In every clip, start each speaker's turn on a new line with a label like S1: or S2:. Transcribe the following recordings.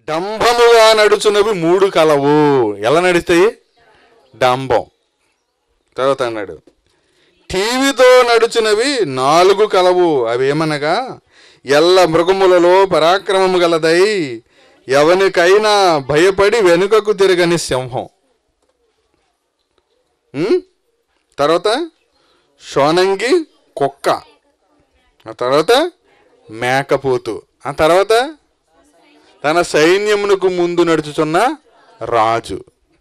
S1: డంబముగా నడుచున్నవి మూడు కలవు ఎలా నడుస్తాయి డంబం తర్వాత అన్నాడు టీవీతో నడుచున్నవి నాలుగు కలవు అవేమనగా ఎల్ల మృగములలో పరాక్రమము గలదై ఎవనికైనా భయపడి వెనుకకు తిరగని సింహం ఉమ్? తర్వాత షోనంగి కుక్క ఆ తర్వాత మేకపోతు ఆ తర్వాత తన సైన్యమునకు ముందు నడుచుచున్న రాజు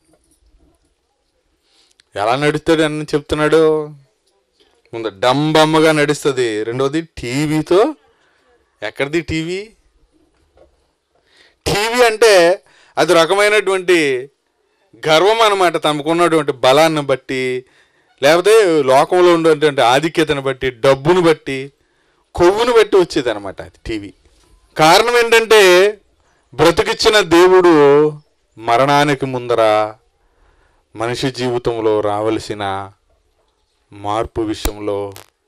S1: ఎలా నడుస్తాడు అని చెప్తున్నాడు ముందు డంబమ్మగా నడుస్తుంది రెండవది టీవీతో ఎక్కడిది టీవీ టీవీ అంటే అది రకమైనటువంటి గర్వం అనమాట తమకున్నటువంటి బలాన్ని బట్టి లేకపోతే లోకంలో ఉన్నటువంటి ఆధిక్యతను బట్టి డబ్బును బట్టి కొవ్వును బట్టి వచ్చేది అనమాట అది టీవీ కారణం ఏంటంటే బ్రతికిచ్చిన దేవుడు మరణానికి ముందర మనిషి జీవితంలో రావలసిన మార్పు విషయంలో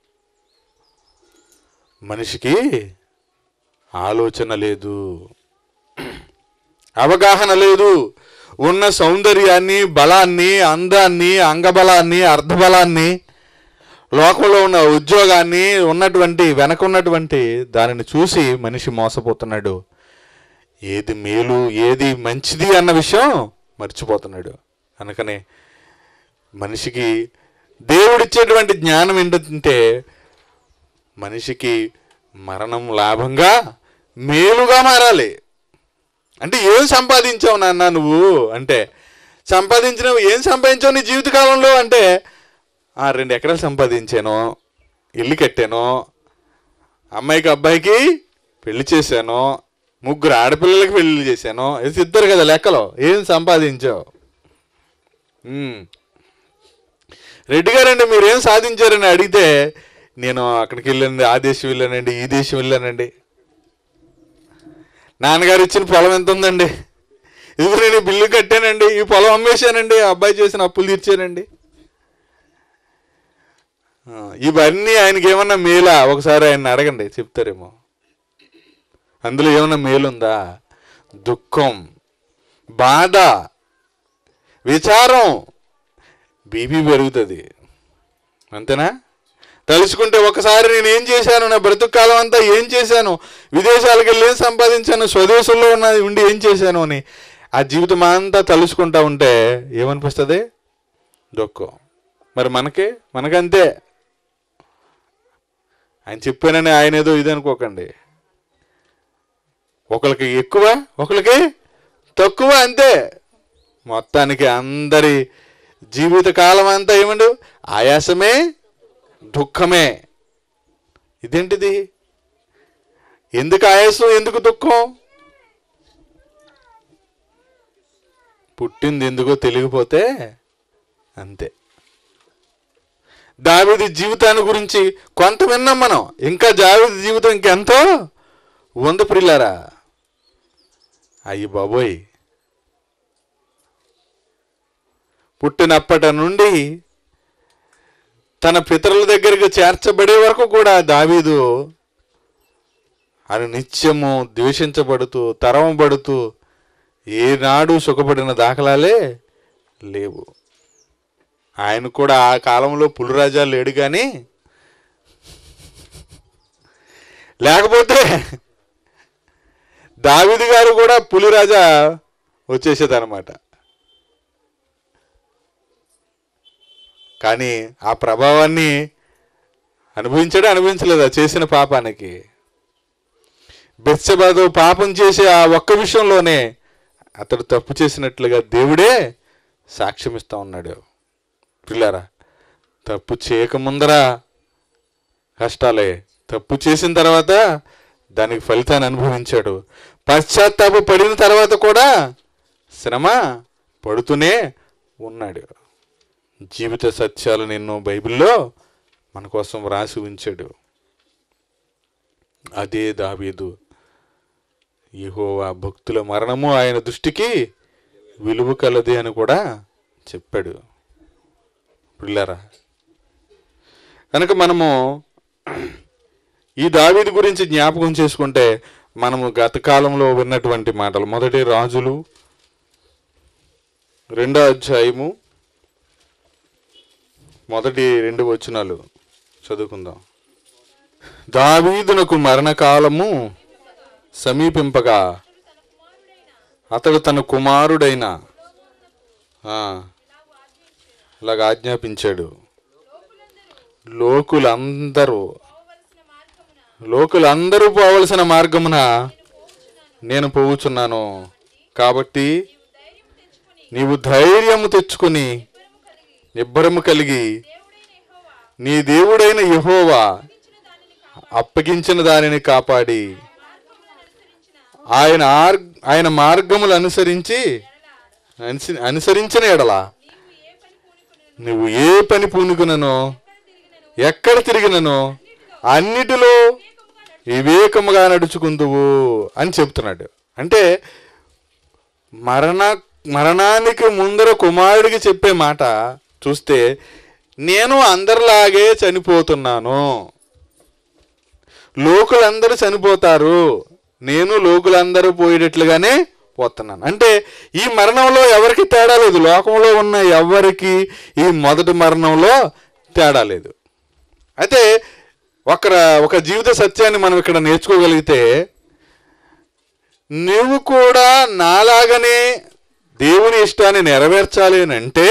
S1: మనిషికి ఆలోచన లేదు అవగాహన లేదు ఉన్న సౌందర్యాన్ని బలాన్ని అందాన్ని అంగబలాన్ని అర్ధబలాన్ని లోకంలో ఉన్న ఉద్యోగాన్ని ఉన్నటువంటి వెనక ఉన్నటువంటి దానిని చూసి మనిషి మోసపోతున్నాడు ఏది మేలు ఏది మంచిది అన్న విషయం మర్చిపోతున్నాడు అందుకనే మనిషికి దేవుడిచ్చేటువంటి జ్ఞానం ఏంటంటే మనిషికి మరణం లాభంగా మేలుగా మారాలి అంటే ఏం సంపాదించావు నాన్న నువ్వు అంటే సంపాదించినవు ఏం సంపాదించావు నీ జీవితకాలంలో అంటే "ఆ, రెండు ఎకరాలు సంపాదించాను ఇల్లు కట్టాను అమ్మాయికి అబ్బాయికి పెళ్లి చేశాను ముగ్గురు ఆడపిల్లలకి పెళ్లి చేశాను ఇది ఇద్దరు కదా లెక్కలో ఏం సంపాదించావు ఉమ్. రెడ్డి గారండి మీరేం సాధించారని అడిగితే నేను అక్కడికి వెళ్ళానండి ఆ దేశం వెళ్ళానండి ఈ దేశం వెళ్ళానండి నాన్నగారు ఇచ్చిన పొలం ఎంత ఉందండి ఇది నేను ఈ బిల్లు కట్టానండి ఈ పొలం అమ్మేశానండి ఆ అబ్బాయి చేసిన అప్పులు తీర్చానండి ఆ, ఇవన్నీ ఆయనకి ఏమన్నా మేలా ఒకసారి ఆయన అడగండి చెప్తారేమో అందులో ఏమన్నా మేలుందా దుఃఖం బాధ విచారం బీపీ పెరుగుతుంది అంతేనా తలుచుకుంటే ఒకసారి నేను ఏం చేశాను నా బ్రతుకు కాలం అంతా ఏం చేశాను విదేశాలకు వెళ్ళి ఏం సంపాదించాను స్వదేశంలో ఉన్న ఉండి ఏం చేశాను అని ఆ జీవితం అంతా తలుచుకుంటా ఉంటే ఏమనిపిస్తుంది దుఃఖం మరి మనకే మనకంతే ఆయన చెప్పానని ఆయన ఏదో ఇది అనుకోకండి ఒకరికి ఎక్కువ ఒకరికి తక్కువ అంతే మొత్తానికి అందరి జీవిత కాలం అంతా ఏమండు ఆయాసమే దుఃఖమే ఇదేంటిది ఎందుకు ఆయాసం ఎందుకు దుఃఖం పుట్టింది ఎందుకో తెలియకపోతే అంతే దావిది జీవితాన్ని గురించి కొంత విన్నాం మనం ఇంకా దావిది జీవితం ఇంకెంతో వంద ప్రిల్లారా అయ్యి బాబోయ్ పుట్టినప్పటి నుండి తన పితరుల దగ్గరికి చేర్చబడే వరకు కూడా దావీదు ఆయన నిత్యము ద్వేషించబడుతూ తరమబడుతూ ఏనాడు సుఖపడిన దాఖలాలే లేవు ఆయన కూడా ఆ కాలంలో పులిరాజా లేడు కానీ లేకపోతే దావిది గారు కూడా పులిరాజా వచ్చేసేదన్నమాట కానీ ఆ ప్రభావాన్ని అనుభవించాడా అనుభవించలేదా చేసిన పాపానికి బెత్సబాదు పాపం చేసే ఆ ఒక్క విషయంలోనే అతడు తప్పు చేసినట్లుగా దేవుడే సాక్ష్యం ఇస్తా ఉన్నాడు పిల్లారా తప్పు చేయకముందర కష్టాలే తప్పు చేసిన తర్వాత దానికి ఫలితాన్ని అనుభవించాడు పశ్చాత్తాప పడిన తర్వాత కూడా శ్రమ పడుతూనే ఉన్నాడు జీవిత సత్యాలు నిన్ను బైబిల్లో మన కోసం వ్రాసి ఉంచాడు అదే దావీదు యెహోవా భక్తుల మరణము ఆయన దృష్టికి విలువ కలది అని కూడా చెప్పాడు పిల్లరా కనుక మనము ఈ దావీదు గురించి జ్ఞాపకం చేసుకుంటే మనము గత కాలంలో విన్నటువంటి మాటలు మొదటి రాజులు రెండో అధ్యాయము మొదటి రెండు వచనాలు చదువుకుందాం దావీదునకు మరణకాలము సమీపింపగా అతడు తన కుమారుడైన ఆ, ఇలాగ ఆజ్ఞాపించాడు లోకులందరూ లోకులందరూ పోవలసిన మార్గమున నేను పోవుచున్నాను కాబట్టి నీవు ధైర్యము తెచ్చుకొని నిబ్బరము కలిగి నీ దేవుడైన యెహోవా అప్పగించిన దానిని కాపాడి ఆయన ఆర్ ఆయన మార్గములు అనుసరించి అనుసి- అనుసరించిన ఎడల నువ్వు ఏ పని పూనుకుననో ఎక్కడ తిరిగిననో అన్నిటిలో వివేకముగా నడుచుకుందువు అని చెప్తున్నాడు అంటే మరణ మరణానికి ముందర కుమారుడికి చెప్పే మాట చూస్తే నేను అందరిలాగే చనిపోతున్నాను లోకులందరూ చనిపోతారు నేను లోకులందరూ పోయేటట్లుగానే పోతున్నాను అంటే ఈ మరణంలో ఎవరికి తేడా లేదు లోకంలో ఉన్న ఎవరికి ఈ మొదటి మరణంలో తేడా లేదు అయితే ఒక ఒక జీవిత సత్యాన్ని మనం ఇక్కడ నేర్చుకోగలిగితే నువ్వు కూడా నాలాగనే దేవుని ఇష్టాన్ని నెరవేర్చాలి అని అంటే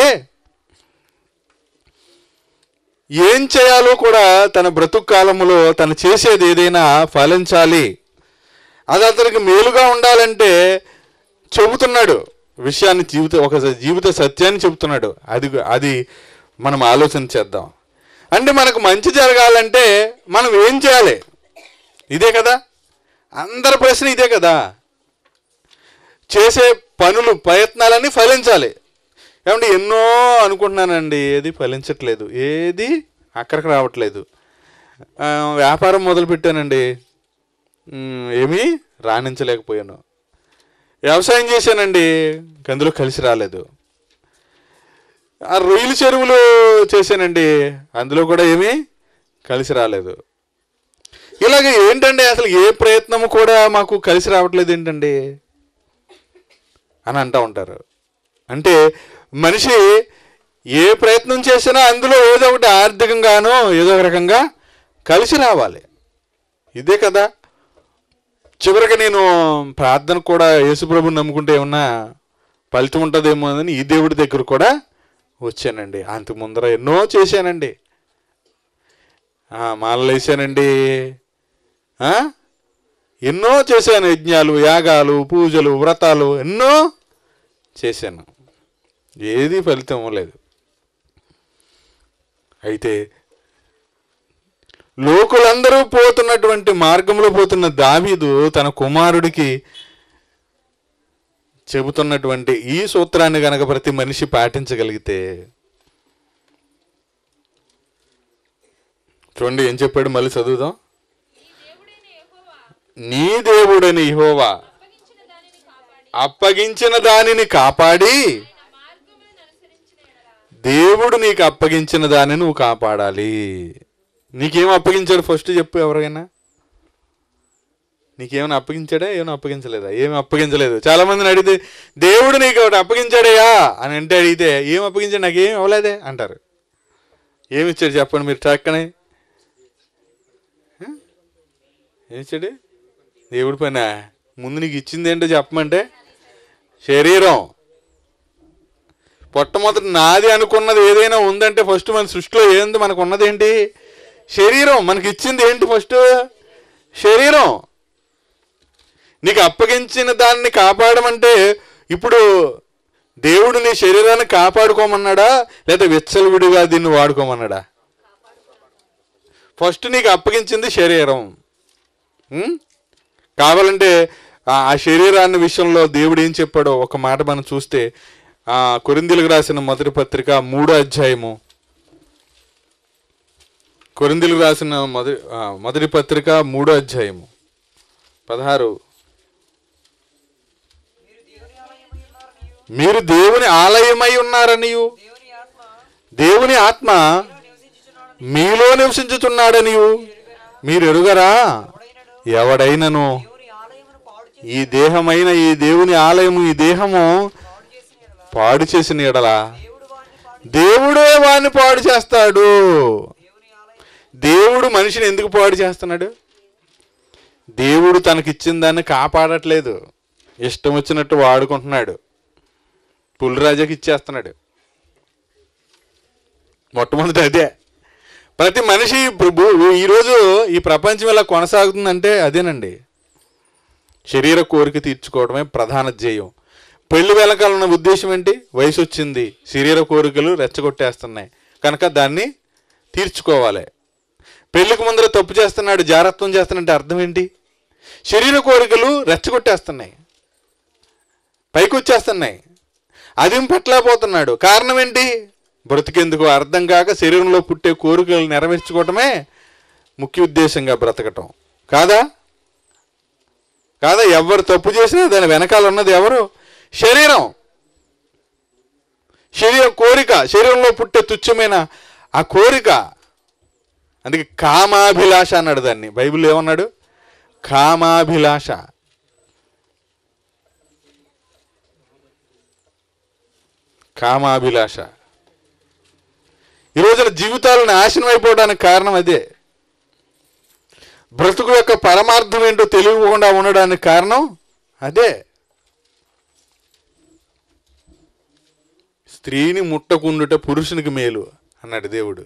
S1: ఏం చేయాలో కూడా తన బ్రతుకు కాలములో తను చేసేది ఏదైనా ఫలించాలి అది అతనికి మేలుగా ఉండాలంటే చెబుతున్నాడు విషయాన్ని జీవిత ఒక జీవిత సత్యాన్ని చెబుతున్నాడు అది అది మనం ఆలోచన చేద్దాం అంటే మనకు మంచి జరగాలంటే మనం ఏం చేయాలి ఇదే కదా అందరి ప్రశ్న ఇదే కదా చేసే పనులు ప్రయత్నాలన్నీ ఫలించాలి ఏమంటే ఎన్నో అనుకుంటున్నానండి ఏది ఫలించట్లేదు ఏది అక్కడికి రావట్లేదు ఆ, వ్యాపారం మొదలు పెట్టానండి ఉమ్, ఏమీ రాణించలేకపోయాను వ్యవసాయం చేశానండి ఇంక అందులో కలిసి రాలేదు ఆ రొయ్యల చెరువులు చేశానండి అందులో కూడా ఏమీ కలిసి రాలేదు ఇలాగ ఏంటండి అసలు ఏ ప్రయత్నము కూడా మాకు కలిసి రావట్లేదు ఏంటండి అని అంటూ ఉంటారు అంటే మనిషి ఏ ప్రయత్నం చేసినా అందులో ఏదో ఒకటి ఆర్థికంగానో ఏదో ఒక రకంగా కలిసి రావాలి ఇదే కదా చివరికి నేను ప్రార్థన కూడా యేసుప్రభుని నమ్ముకుంటే ఏమన్నా ఫలితం ఉంటుందేమో అని ఈ దేవుడి దగ్గర కూడా వచ్చానండి అంతకు ముందర ఎన్నో చేశానండి ఆ, మాలలు వేసానండి ఆ? ఎన్నో చేశాను యజ్ఞాలు యాగాలు పూజలు వ్రతాలు ఎన్నో చేశాను ఏది ఫలితం లేదు అయితే లోకులందరూ పోతున్నటువంటి మార్గంలో పోతున్న దావీదు తన కుమారుడికి చెబుతున్నటువంటి ఈ సూత్రాన్ని గనక ప్రతి మనిషి పాటించగలిగితే చూడండి ఏం చెప్పాడు మళ్ళీ చదువుదాం నీ దేవుడని యెహోవా అప్పగించిన దానిని కాపాడి దేవుడు నీకు అప్పగించిన దానిని నువ్వు కాపాడాలి నీకేం అప్పగించాడు ఫస్ట్ చెప్పు ఎవరికైనా నీకేమైనా అప్పగించాడా ఏమైనా అప్పగించలేదా ఏమి అప్పగించలేదు చాలా మందిని అడిగితే దేవుడు నీకు ఒకటి అప్పగించాడయ్యా అని అంటే అడిగితే ఏం అప్పగించాడు నాకు ఏం అవ్వలేదే అంటారు ఏమి ఇచ్చాడు చెప్పండి మీరు చక్కనే ఏమి ఇచ్చాడు దేవుడి పైన ముందు నీకు ఇచ్చింది ఏంటో చెప్పమంటే శరీరం మొట్టమొదటి నాది అనుకున్నది ఏదైనా ఉందంటే ఫస్ట్ మన సృష్టిలో ఏంది మనకు ఉన్నది ఏంటి శరీరం మనకి ఇచ్చింది ఏంటి ఫస్ట్ శరీరం నీకు అప్పగించిన దాన్ని కాపాడమంటే ఇప్పుడు దేవుడు నీ శరీరాన్ని కాపాడుకోమన్నాడా లేదా విచ్చలవిడిగా దీన్ని వాడుకోమన్నాడా ఫస్ట్ నీకు అప్పగించింది శరీరం ఉం? కావాలంటే ఆ ఆ శరీరాన్ని విషయంలో దేవుడు ఏం చెప్పాడో ఒక మాట మనం చూస్తే ఆ కొరిందీలకు రాసిన మొదటి పత్రిక మూడో అధ్యాయము కొరిందీలకు రాసిన మొదటి ఆ, మొదటి పత్రిక మూడో అధ్యాయము పదహారు మీరు దేవుని ఆలయమై ఉన్నారనియు
S2: దేవుని ఆత్మ
S1: దేవుని ఆత్మ
S2: నివసించుచున్నాడని
S1: మీలో నివసించుచున్నాడనియు మీరు ఎరుగరా
S2: ఎవడైనడు
S1: ఎవడైనను
S2: దేవుని ఆలయం
S1: ఈ దేహమైన ఈ దేవుని ఆలయము ఈ దేహము
S2: పాడు చేసిన ఎడల
S1: పాడు చేసిన ఎడల
S2: దేవుడు వారిని పాడు
S1: దేవుడే వాడిని పాడు చేస్తాడు
S2: దేవుని ఆలయం
S1: దేవుడు మనిషిని ఎందుకు పాడు చేస్తున్నాడు దేవుడు తనకిచ్చిన దాన్ని కాపాడట్లేదు ఇష్టం వచ్చినట్టు వాడుకుంటున్నాడు పులిరాజాకి ఇచ్చేస్తున్నాడు మొట్టమొదటి అదే ప్రతి మనిషి ఇప్పుడు భూ- ఈరోజు ఈ ప్రపంచం ఇలా కొనసాగుతుందంటే అదేనండి శరీర కోరిక తీర్చుకోవడమే ప్రధాన ధ్యేయం పెళ్లి వెనకాలన్న ఉద్దేశం ఏంటి వయసు వచ్చింది శరీర కోరికలు రెచ్చగొట్టేస్తున్నాయి కనుక దాన్ని తీర్చుకోవాలి పెళ్లికి ముందర తప్పు చేస్తున్నాడు జారత్వం చేస్తున్నాడంటే అర్థం ఏంటి శరీర కోరికలు రెచ్చగొట్టేస్తున్నాయి పైకి వచ్చేస్తున్నాయి అది పెట్టలేకపోతున్నాడు కారణం ఏంటి బ్రతికేందుకు అర్థం కాక శరీరంలో పుట్టే కోరికలు నెరవేర్చుకోవటమే ముఖ్య ఉద్దేశంగా బ్రతకటం కాదా కాదా ఎవరు తప్పు చేసినా దాని వెనకాల ఉన్నది ఎవరు శరీరం శరీరం కోరిక శరీరంలో పుట్టే తుచ్చమైన ఆ కోరిక అందుకే కామాభిలాష అన్నాడు దాన్ని బైబిల్ ఏమన్నాడు కామాభిలాష కామాభిలాష ఈ రోజున జీవితాలు నాశనం అయిపోవడానికి కారణం అదే బ్రతుకు యొక్క పరమార్థం ఏంటో తెలియకుండా ఉండడానికి కారణం అదే స్త్రీని ముట్టకుండుట పురుషునికి మేలు అన్నాడు దేవుడు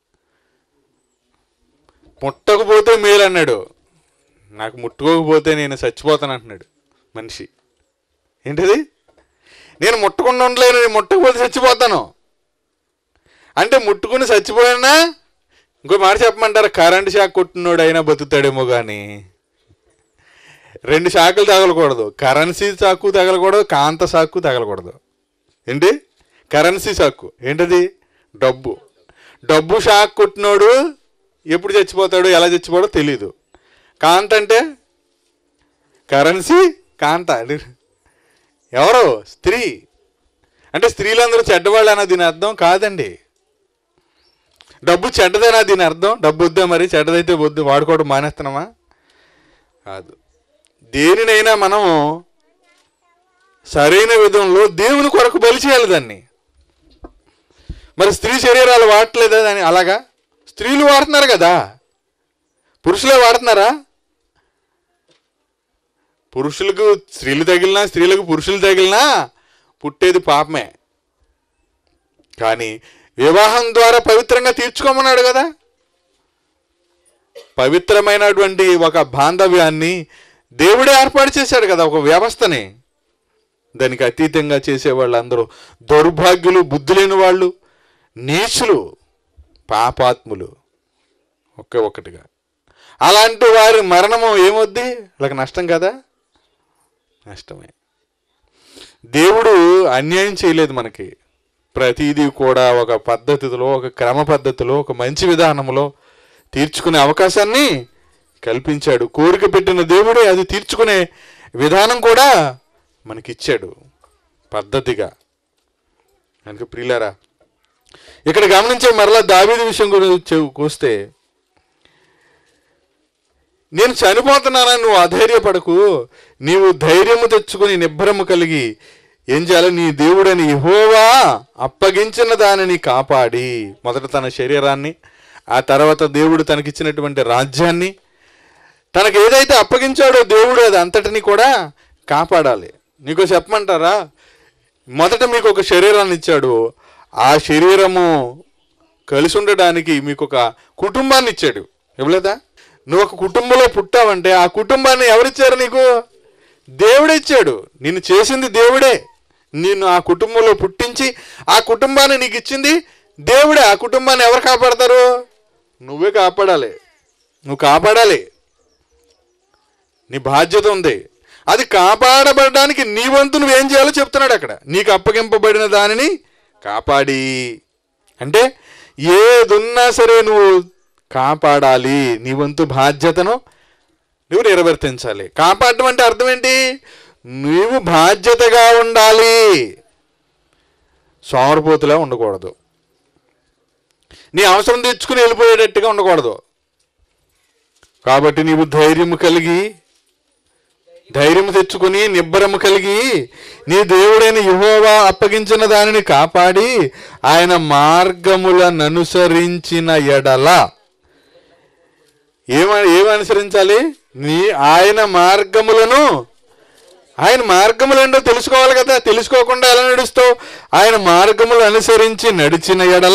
S1: ముట్టకపోతే మేలు అన్నాడు నాకు ముట్టుకోకపోతే నేను చచ్చిపోతాను అంటున్నాడు మనిషి ఏంటిది నేను ముట్టకుండా ఉండలేను నేను ముట్టకపోతే చచ్చిపోతాను అంటే ముట్టుకుని చచ్చిపోయినా ఇంకో మాట చెప్పమంటారు కరెంట్ షాక్ కొట్టినోడు అయినా బతుకుతాడేమో కానీ రెండు షాకులు తగలకూడదు కరెన్సీ చాకు తగలకూడదు కాంత సాకు తగలకూడదు ఏంటి కరెన్సీ సాకు ఏంటది డబ్బు డబ్బు షాక్ కొట్టినోడు ఎప్పుడు చచ్చిపోతాడు ఎలా చచ్చిపోడో తెలీదు కాంత అంటే కరెన్సీ కాంత ఎవరు స్త్రీ అంటే స్త్రీలందరూ చెడ్డవాళ్ళు అన్న దీని అర్థం కాదండి డబ్బు చెడ్డదేనా దీని అర్థం డబ్బు వద్దా మరి చెడ్డదైతే వద్దు వాడుకోవడం మానేస్తున్నామా కాదు దేనినైనా మనం సరైన విధంలో దేవుని కొరకు బలి చేయాలి దాన్ని మరి స్త్రీ శరీరాలు వాడట్లేదా దాన్ని అలాగా స్త్రీలు వాడుతున్నారు కదా పురుషులే వాడుతున్నారా పురుషులకు స్త్రీలు తగిలినా స్త్రీలకు పురుషులు తగిలినా పుట్టేది పాపమే కానీ వివాహం ద్వారా పవిత్రంగా తీర్చుకోమన్నాడు కదా పవిత్రమైనటువంటి ఒక బాంధవ్యాన్ని దేవుడే ఏర్పాటు చేశాడు కదా ఒక వ్యవస్థని దానికి అతీతంగా చేసే వాళ్ళందరూ దౌర్భాగ్యులు బుద్ధి లేని వాళ్ళు నీచులు పాపాత్ములు ఒకే ఒకటిగా అలాంటి వారి మరణము ఏమొద్ది వాళ్ళకి నష్టం కదా నష్టమే దేవుడు అన్యాయం చేయలేదు మనకి ప్రతిదీ కూడా ఒక పద్ధతిలో ఒక క్రమ పద్ధతిలో ఒక మంచి విధానంలో తీర్చుకునే అవకాశాన్ని కల్పించాడు కోరిక పెట్టిన దేవుడే అది తీర్చుకునే విధానం కూడా మనకిచ్చాడు పద్ధతిగా కనుక ప్రియులారా ఇక్కడ గమనించే మరలా దావీదు విషయం గురించి చూస్తే నేను చనిపోతున్నానని నువ్వు అధైర్యపడకు నీవు ధైర్యము తెచ్చుకొని నిబ్బరము కలిగి ఏం చేయాలి నీ దేవుడని యెహోవా అప్పగించిన దానిని కాపాడి మొదట తన శరీరాన్ని ఆ తర్వాత దేవుడు తనకిచ్చినటువంటి రాజ్యాన్ని తనకు ఏదైతే అప్పగించాడో దేవుడు అది అంతటిని కూడా కాపాడాలి నీకు చెప్పమంటారా మొదట మీకు ఒక శరీరాన్ని ఇచ్చాడు ఆ శరీరము కలిసి ఉండడానికి మీకు ఒక కుటుంబాన్ని ఇచ్చాడు ఇవ్వలేదా నువ్వు ఒక కుటుంబంలో పుట్టావంటే ఆ కుటుంబాన్ని ఎవరిచ్చారు నీకు దేవుడే ఇచ్చాడు నిన్ను చేసింది దేవుడే నిన్ను ఆ కుటుంబంలో పుట్టించి ఆ కుటుంబాన్ని నీకు ఇచ్చింది దేవుడే ఆ కుటుంబాన్ని ఎవరు కాపాడతారు నువ్వే కాపాడాలి నువ్వు కాపాడాలి నీ బాధ్యత ఉంది అది కాపాడబడడానికి నీ వంతు నువ్వేం చేయాలో చెప్తున్నాడు అక్కడ నీకు అప్పగింపబడిన దానిని కాపాడి అంటే ఏదున్నా సరే నువ్వు కాపాడాలి నీ వంతు బాధ్యతను నువ్వు నిర్వర్తించాలి కాపాడడం అంటే అర్థం ఏంటి నువ్వు బాధ్యతగా ఉండాలి సోమరపోతులా ఉండకూడదు నీ అవసరం తెచ్చుకుని వెళ్ళిపోయేటట్టుగా ఉండకూడదు కాబట్టి నీవు ధైర్యం కలిగి ధైర్యం తెచ్చుకుని నిబ్బరము కలిగి నీ దేవుడైన యెహోవా అప్పగించిన దానిని కాపాడి ఆయన మార్గములను అనుసరించిన ఎడల ఏమ ఏమి అనుసరించాలి నీ ఆయన మార్గములను ఆయన మార్గములు ఏంటో తెలుసుకోవాలి కదా తెలుసుకోకుండా ఎలా నడుస్తావు ఆయన మార్గములు అనుసరించి నడిచిన ఎడల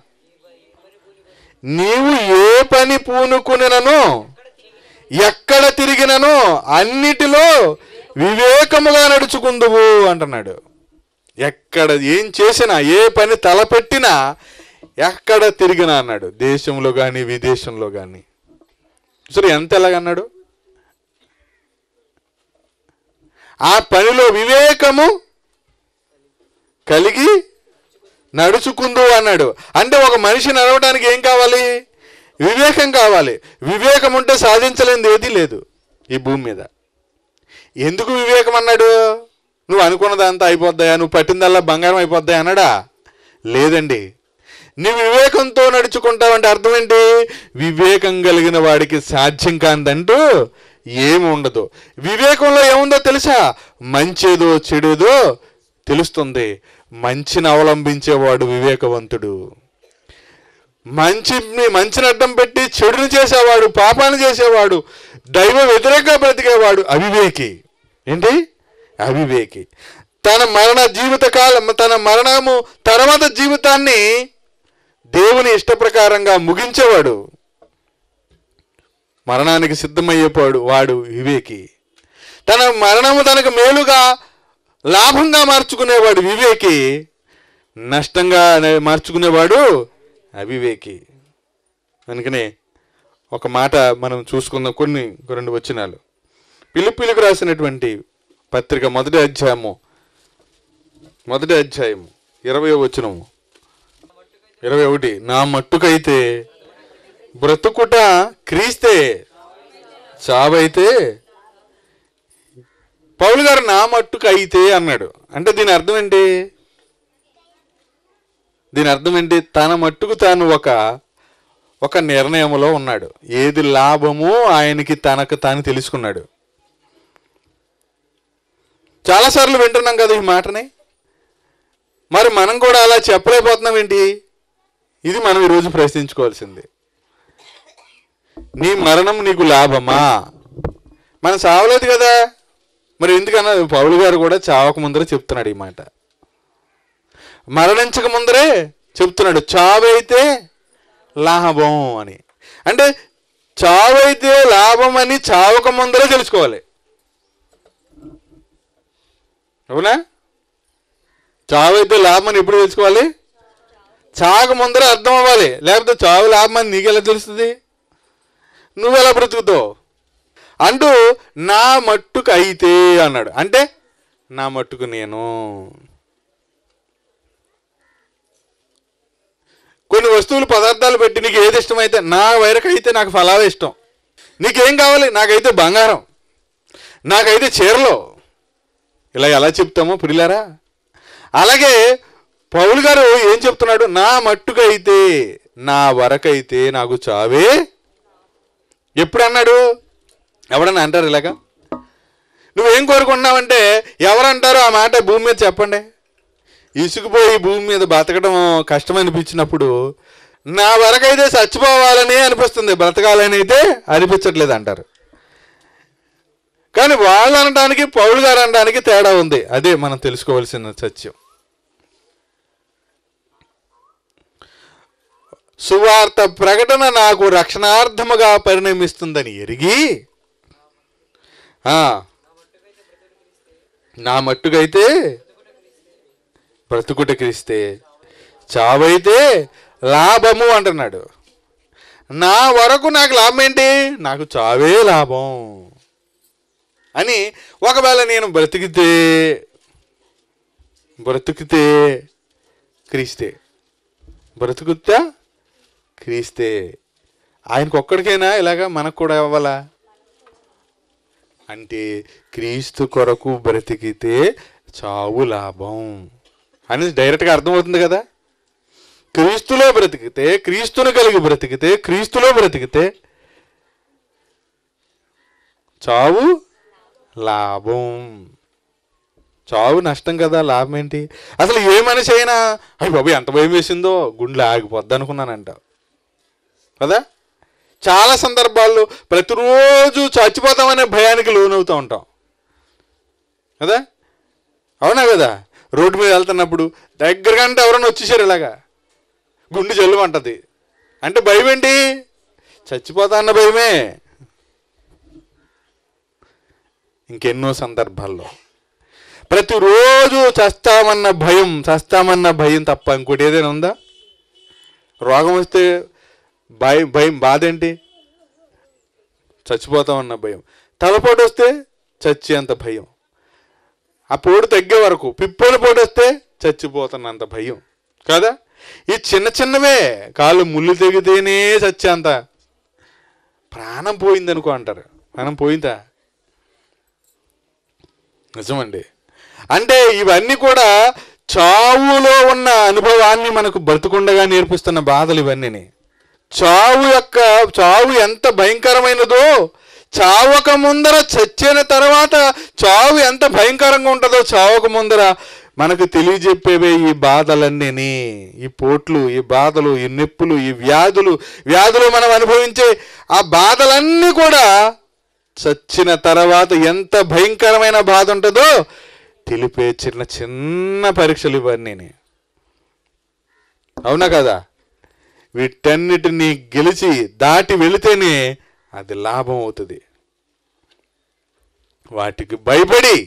S1: నీవు ఏ పని పూనుకునినను ఎక్కడ తిరిగినను అన్నిటిలో వివేకముగా నడుచుకుందువు అంటున్నాడు ఎక్కడ ఏం చేసినా ఏ పని తలపెట్టినా ఎక్కడ తిరిగినా అన్నాడు దేశంలో కానీ విదేశంలో కానీ సరే ఎంత ఎలాగన్నాడు ఆ పనిలో వివేకము కలిగి నడుచుకుందు అన్నాడు అంటే ఒక మనిషి నడవడానికి ఏం కావాలి వివేకం కావాలి వివేకం ఉంటే సాధించలేనిది ఏదీ లేదు ఈ భూమి మీద ఎందుకు వివేకం అన్నాడు నువ్వు అనుకున్నదంతా అయిపోద్దాయా నువ్వు పట్టిందల్లా బంగారం అయిపోద్దాయా అన్నాడా లేదండి నీ వివేకంతో నడుచుకుంటావంటే అర్థం ఏంటి వివేకం కలిగిన వాడికి సాధ్యం కాందంటూ ఏమి ఉండదు వివేకంలో ఏముందో తెలుసా మంచేదో చెడేదో తెలుస్తుంది మంచిని అవలంబించేవాడు వివేకవంతుడు మంచిని మంచిని అడ్డం పెట్టి చెడుని చేసేవాడు పాపాన్ని చేసేవాడు దైవ వ్యతిరేకంగా బ్రతికేవాడు అవివేకి ఏంటి అవివేకి తన మరణ జీవిత కాలం తన మరణము తర్వాత జీవితాన్ని దేవుని ఇష్ట ప్రకారంగా ముగించేవాడు మరణానికి సిద్ధమయ్యేవాడు వాడు వివేకి తన మరణము తనకు మేలుగా లాభంగా మార్చుకునేవాడు వివేకి నష్టంగా నే- మార్చుకునేవాడు అవివేకి అందుకనే ఒక మాట మనం చూసుకుందాం కొన్ని రెండు వచనాలు పిలుపులకు రాసినటువంటి పత్రిక మొదటి అధ్యాయము మొదటి అధ్యాయము ఇరవై వచనము ఇరవై ఒకటి నా మట్టుకైతే బ్రతుకుట క్రీస్తే చావైతే పౌలు గారు నా మట్టుకు అయితే అన్నాడు అంటే దీని అర్థం ఏంటి దీని అర్థం ఏంటి తన మట్టుకు తాను ఒక ఒక నిర్ణయంలో ఉన్నాడు ఏది లాభమో ఆయనకి తనకు తాను తెలుసుకున్నాడు చాలాసార్లు వింటున్నాం కదా ఈ మాటని మరి మనం కూడా అలా చెప్పలేకపోతున్నాం ఏంటి ఇది మనం ఈరోజు ప్రశ్నించుకోవాల్సింది నీ మరణం నీకు లాభమా మనం చావలేదు కదా మరి ఎందుకన్నా పౌలు గారు కూడా చావక ముందరే చెప్తున్నాడు ఈ మాట మరణించక ముందరే చెప్తున్నాడు చావైతే లాభం అని అంటే చావైతే లాభం అని చావక ముందరే తెలుసుకోవాలి అవునా చావైతే లాభం అని ఎప్పుడు తెలుసుకోవాలి చావక ముందరే అర్థం అవ్వాలి లేకపోతే చావు లాభం అని నీకెలా తెలుస్తుంది నువ్వెలా బ్రతుకుతావు అంటూ నా మట్టుకు అయితే అన్నాడు అంటే నా మట్టుకు నేను కొన్ని వస్తువులు పదార్థాలు పెట్టి నీకు ఏది ఇష్టమైతే నా వైరకు అయితే నాకు ఫలావే ఇష్టం నీకేం కావాలి నాకైతే బంగారం నాకైతే చీరలో ఇలా ఎలా చెప్తామో పిల్లారా అలాగే పౌలు గారు ఏం చెప్తున్నాడు నా మట్టుకైతే నా వరకైతే నాకు చావే ఎప్పుడు అన్నాడు ఎవడన్నా అంటారు ఇలాగా నువ్వేం కోరుకున్నావంటే ఎవరంటారో ఆ మాట భూమి మీద చెప్పండి ఇసుకుపోయి భూమి మీద బతకడం కష్టం అనిపించినప్పుడు నా వరకైతే చచ్చిపోవాలని అనిపిస్తుంది బ్రతకాలని అయితే అనిపించట్లేదు అంటారు కానీ వాళ్ళు అనడానికి పౌలు గారు అనడానికి తేడా ఉంది అదే మనం తెలుసుకోవాల్సిన సత్యం సువార్త ప్రకటన నాకు రక్షణార్థముగా పరిణమిస్తుందని ఎరిగి ఆ, నా మట్టుకైతే బ్రతుకుట క్రీస్తే చావైతే లాభము అంటున్నాడు నా వరకు నాకు లాభం ఏంటి నాకు చావే లాభం అని ఒకవేళ నేను బ్రతికితే బ్రతికితే క్రీస్తే బ్రతుకుతా క్రీస్తే ఆయనకు ఒక్కడికైనా ఇలాగా మనకు కూడా అవ్వాలా అంటే క్రీస్తు కొరకు బ్రతికితే చావు లాభం అని డైరెక్ట్గా అర్థమవుతుంది కదా క్రీస్తులో బ్రతికితే క్రీస్తును కలిగి బ్రతికితే క్రీస్తులో బ్రతికితే చావు లాభం చావు నష్టం కదా లాభం ఏంటి అసలు ఏ మనిషి అయినా అయ్యి బాబు ఎంత భయం వేసిందో గుండెలు ఆగిపోద్ది అనుకున్నానంట కదా చాలా సందర్భాల్లో ప్రతిరోజు చచ్చిపోతామనే భయానికి లోనవుతూ ఉంటాం కదా అవునా కదా రోడ్డు మీద వెళ్తున్నప్పుడు దగ్గరకంటే ఎవరైనా వచ్చేసారు ఇలాగా గుండె జల్లుమంటది అంటే భయం ఏంటి చచ్చిపోతా అన్న భయమే ఇంకెన్నో సందర్భాల్లో ప్రతిరోజు చస్తామన్న భయం చస్తామన్న భయం తప్ప ఇంకోటి ఏదైనా ఉందా రోగం వస్తే భయం భయం బాధ ఏంటి చచ్చిపోతామన్న భయం తలపోటు వస్తే చచ్చేంత భయం ఆ పోటు తగ్గే వరకు పిప్పల పోటు వస్తే చచ్చిపోతున్నంత భయం కదా ఈ చిన్న చిన్నవే కాళ్ళు ముళ్ళు తెగితేనే చచ్చేంత ప్రాణం పోయిందనుకో అంటారు ప్రాణం పోయిందా నిజమండి అంటే ఇవన్నీ కూడా చావులో ఉన్న అనుభవాన్ని మనకు బ్రతుకుండగా నేర్పిస్తున్న బాధలు ఇవన్నీ చావు యొక్క చావు ఎంత భయంకరమైనదో చావక ముందర చచ్చిన తర్వాత చావు ఎంత భయంకరంగా ఉంటుందో చావక ముందర మనకు తెలియజెప్పేవే ఈ బాధలన్నీ ఈ పోట్లు ఈ బాధలు ఈ నొప్పులు ఈ వ్యాధులు వ్యాధులు మనం అనుభవించే ఆ బాధలన్నీ కూడా చచ్చిన తర్వాత ఎంత భయంకరమైన బాధ ఉంటుందో తెలిపే చిన్న చిన్న పరీక్షలు ఇవన్నీ అవునా కదా వీటన్నిటిని గెలిచి దాటి వెళితేనే అది లాభం అవుతుంది వాటికి భయపడి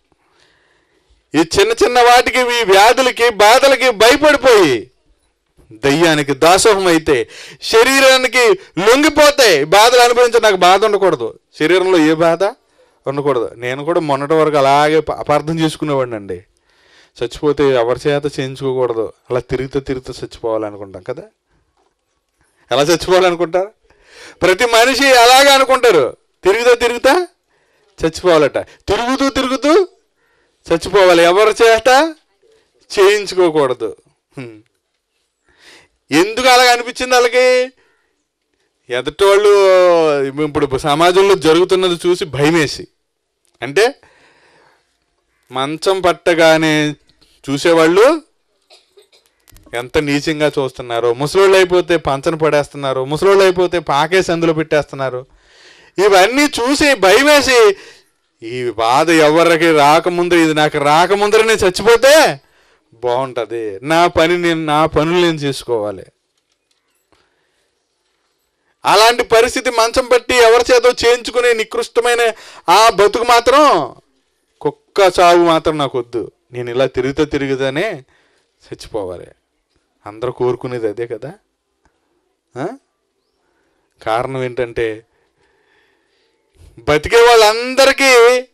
S1: ఈ చిన్న చిన్న వాటికి ఈ వ్యాధులకి బాధలకి భయపడిపోయి దయ్యానికి దాసోహం అయితే శరీరానికి లొంగిపోతే బాధలు అనుభవించ నాకు బాధ ఉండకూడదు శరీరంలో ఏ బాధ ఉండకూడదు నేను కూడా మొన్నటి వరకు అలాగే ప- అపార్థం చేసుకునేవాడిని అండి చచ్చిపోతే ఎవరి చేత చేయించుకోకూడదు అలా తిరుగుతూ తిరుగుతూ చచ్చిపోవాలనుకుంటాం కదా ఎలా చచ్చిపోవాలనుకుంటారు ప్రతి మనిషి అలాగే అనుకుంటారు తిరుగుతా తిరుగుతా చచ్చిపోవాలట తిరుగుతూ తిరుగుతూ చచ్చిపోవాలి ఎవరి చేత చేయించుకోకూడదు హ్మ్. ఎందుకు అలాగ అనిపించింది వాళ్ళకి ఎదటోళ్ళు ఇప్పుడు సమాజంలో జరుగుతున్నది చూసి భయమేసి అంటే మంచం పట్టగానే చూసేవాళ్ళు ఎంత నీచంగా చూస్తున్నారు ముసలోళ్ళు అయిపోతే పంచన పడేస్తున్నారు ముసలోళ్ళు అయిపోతే పాకేసి అందులో పెట్టేస్తున్నారు ఇవన్నీ చూసి భయమేసి ఈ బాధ ఎవరికి రాకముందు ఇది నాకు రాకముందర నేను చచ్చిపోతే బాగుంటుంది నా పని నేను నా పనులు నేను చేసుకోవాలి అలాంటి పరిస్థితి మంచం పట్టి ఎవరి చేతో చేయించుకునే నికృష్టమైన ఆ బతుకు మాత్రం కుక్క చావు మాత్రం నాకు వద్దు నేను ఇలా తిరుగుతూ తిరుగుతానే చచ్చిపోవాలి అందరూ కోరుకునేది అదే కదా ఆ? కారణం ఏంటంటే బతికే వాళ్ళందరికీ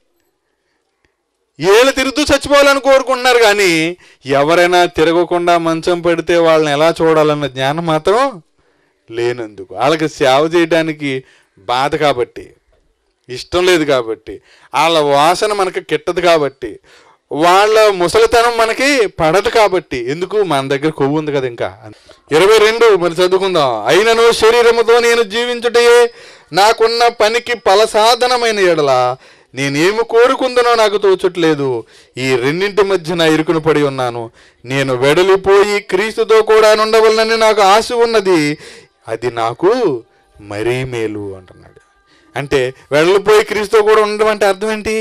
S1: ఏళ్ళు తిరుగుతూ చచ్చిపోవాలని కోరుకుంటున్నారు కానీ ఎవరైనా తిరగకుండా మంచం పెడితే వాళ్ళని ఎలా చూడాలన్న జ్ఞానం మాత్రం లేనందుకు వాళ్ళకి సేవ చేయడానికి బాధ కాబట్టి ఇష్టం లేదు కాబట్టి వాళ్ళ వాసన మనకి కిట్టదు కాబట్టి వాళ్ళ ముసలితనం మనకి పడదు కాబట్టి ఎందుకు మన దగ్గర కొవ్వు ఉంది కదా ఇంకా ఇరవై రెండు మరి చదువుకుందాం అయినను శరీరముతో నేను జీవించుటే నాకున్న పనికి ఫలసాధనమైన ఎడల నేనేమి కోరుకుందనో నాకు తోచట్లేదు ఈ రెండింటి మధ్య నా ఇరుకును పడి ఉన్నాను నేను వెడలిపోయి క్రీస్తుతో కూడా ఉండవలనని నాకు ఆశ ఉన్నది అది నాకు మరీ మేలు అంటున్నాడు అంటే వెడలిపోయి క్రీస్తుతో కూడా ఉండడం అంటే అర్థం ఏంటి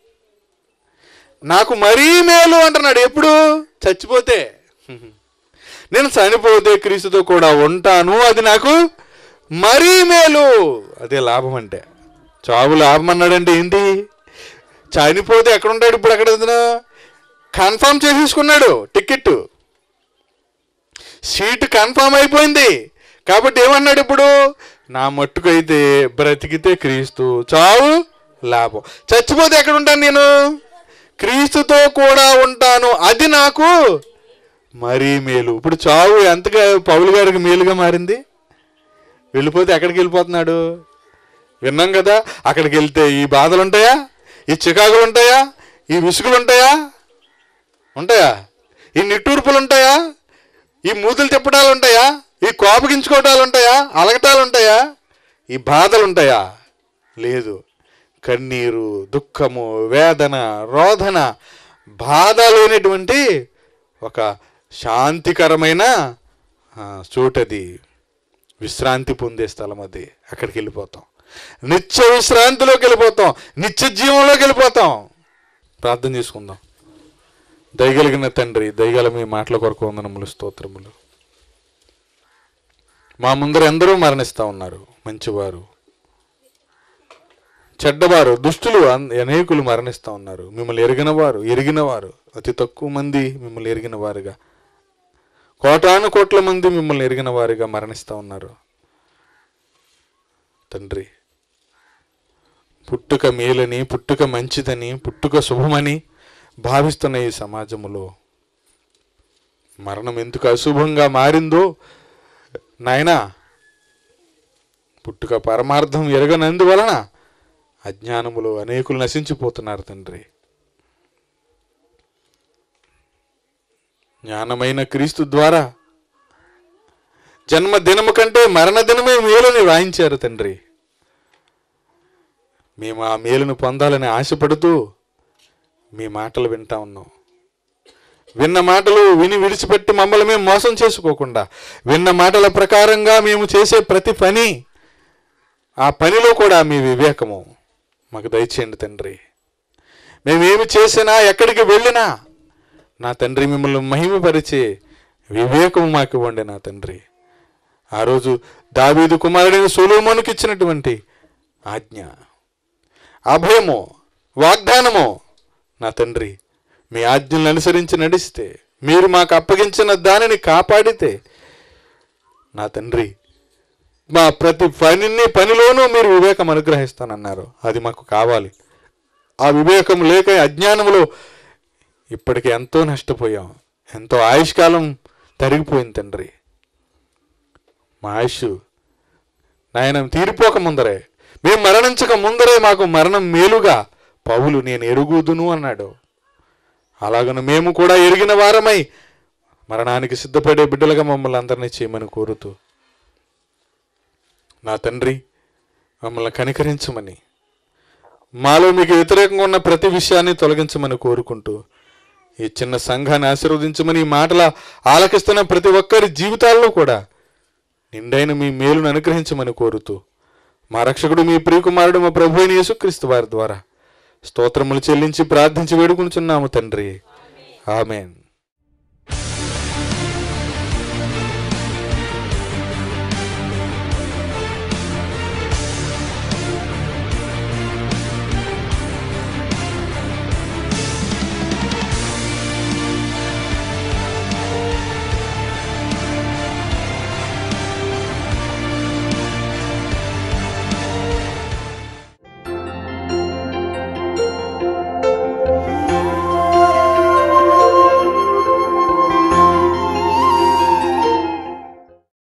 S1: నాకు మరీ మేలు అంటున్నాడు ఎప్పుడు చచ్చిపోతే నేను చనిపోతే క్రీస్తుతో కూడా ఉంటాను అది నాకు మరీ మేలు అదే లాభం అంటే చావు లాభం అన్నాడంటే ఏంటి చనిపోతే ఎక్కడ ఉంటాడు ఇప్పుడు ఎక్కడ కన్ఫర్మ్ చేసేసుకున్నాడు టికెట్ సీటు కన్ఫర్మ్ అయిపోయింది కాబట్టి ఏమన్నాడు ఇప్పుడు నా మట్టుకైతే బ్రతికితే క్రీస్తు చావు లాభం చచ్చిపోతే ఎక్కడ ఉంటాను నేను క్రీస్తుతో కూడా ఉంటాను అది నాకు మరీ మేలు ఇప్పుడు చావు ఎంతగా పౌలు గారికి మేలుగా మారింది వెళ్ళిపోతే ఎక్కడికి వెళ్ళిపోతున్నాడు విన్నాం కదా అక్కడికి వెళ్తే ఈ బాధలు ఉంటాయా ఈ చికాకులు ఉంటాయా ఈ విసుగులు ఉంటాయా ఉంటాయా ఈ నిట్టూర్పులు ఉంటాయా ఈ మూతులు తిప్పటాలు ఉంటాయా ఈ కోపగించుకోవటాలు ఉంటాయా అలగటాలు ఉంటాయా ఈ బాధలు ఉంటాయా లేదు కన్నీరు దుఃఖము వేదన రోదన బాధ లేనటువంటి ఒక శాంతికరమైన ఆ, చోటది విశ్రాంతి పొందే స్థలం అది అక్కడికి వెళ్ళిపోతాం నిత్య విశ్రాంతిలోకి వెళ్ళిపోతాం నిత్య జీవంలోకి వెళ్ళిపోతాం ప్రార్థన చేసుకుందాం దయగలిగిన తండ్రి దయగల మీ మాటల కొరకు వందనములు స్తోత్రములు మా ముందర ఎందరో మరణిస్తూ ఉన్నారు మంచివారు చెడ్డవారు దుష్టులు అన్- అనేకులు మరణిస్తూ ఉన్నారు మిమ్మల్ని ఎరిగిన వారు ఎరిగిన వారు అతి తక్కువ మంది మిమ్మల్ని ఎరిగిన వారుగా కోటాను కోట్ల మంది మిమ్మల్ని ఎరిగిన వారుగా మరణిస్తూ ఉన్నారు తండ్రి పుట్టుక మేలని పుట్టుక మంచిదని పుట్టుక శుభమని భావిస్తున్న ఈ సమాజములో మరణం ఎందుకు అశుభంగా మారిందో నాయనా పుట్టుక పరమార్థం ఎరగనందువలన అజ్ఞానములో అనేకులు నశించిపోతున్నారు తండ్రి జ్ఞానమైన క్రీస్తు ద్వారా జన్మదినము కంటే మరణ దినమే మేలుని వాయించారు తండ్రి మేము ఆ మేలును పొందాలని ఆశపడుతూ మీ మాటలు వింటా ఉన్నాం విన్న మాటలు విని విడిచిపెట్టి మమ్మల్ని మేము మోసం చేసుకోకుండా విన్న మాటల ప్రకారంగా మేము చేసే ప్రతి పని ఆ పనిలో కూడా మీ వివేకము మాకు దయచేయండి తండ్రి మేమేమి చేసినా ఎక్కడికి వెళ్ళినా నా తండ్రి మిమ్మల్ని మహిమపరిచే వివేకము మాకు ఇవ్వండి నా తండ్రి ఆ రోజు దావీదు కుమారుడైన సొలోమోనుకి ఇచ్చినటువంటి ఆజ్ఞ అభయము వాగ్దానము నా తండ్రి మీ ఆజ్ఞలను అనుసరించి నడిస్తే మీరు మాకు అప్పగించిన దానిని కాపాడితే నా తండ్రి మా ప్రతి పనిని పనిలోనూ మీరు వివేకం అనుగ్రహిస్తానన్నారు అది మాకు కావాలి ఆ వివేకం లేక అజ్ఞానములో ఇప్పటికి ఎంతో నష్టపోయాం ఎంతో ఆయుష్కాలం తరిగిపోయింది తండ్రి మా ఆయుష్ నాయన తీరిపోక ముందరే మేము మరణించక ముందరే మాకు మరణం మేలుగా పౌలు నేను ఎరుగుదును అన్నాడు అలాగను మేము కూడా ఎరిగిన వారమై మరణానికి సిద్ధపడే బిడ్డలుగా మమ్మల్ని అందరినీ చేయమని కోరుతూ నా తండ్రి మమ్మల్ని కనికరించమని మాలో మీకు వ్యతిరేకంగా ఉన్న ప్రతి విషయాన్ని తొలగించమని కోరుకుంటూ ఈ చిన్న సంఘాన్ని ఆశీర్వదించమని ఈ మాటల ఆలకిస్తున్న ప్రతి ఒక్కరి జీవితాల్లో కూడా నిండైన మీ మేలును అనుగ్రహించమని కోరుతూ మా రక్షకుడు మీ ప్రియకుమారుడు మా ప్రభు అయిన యేసుక్రీస్తు వారి ద్వారా స్తోత్రములు చెల్లించి ప్రార్థించి వేడుకుంటున్నాము తండ్రి ఆమెన్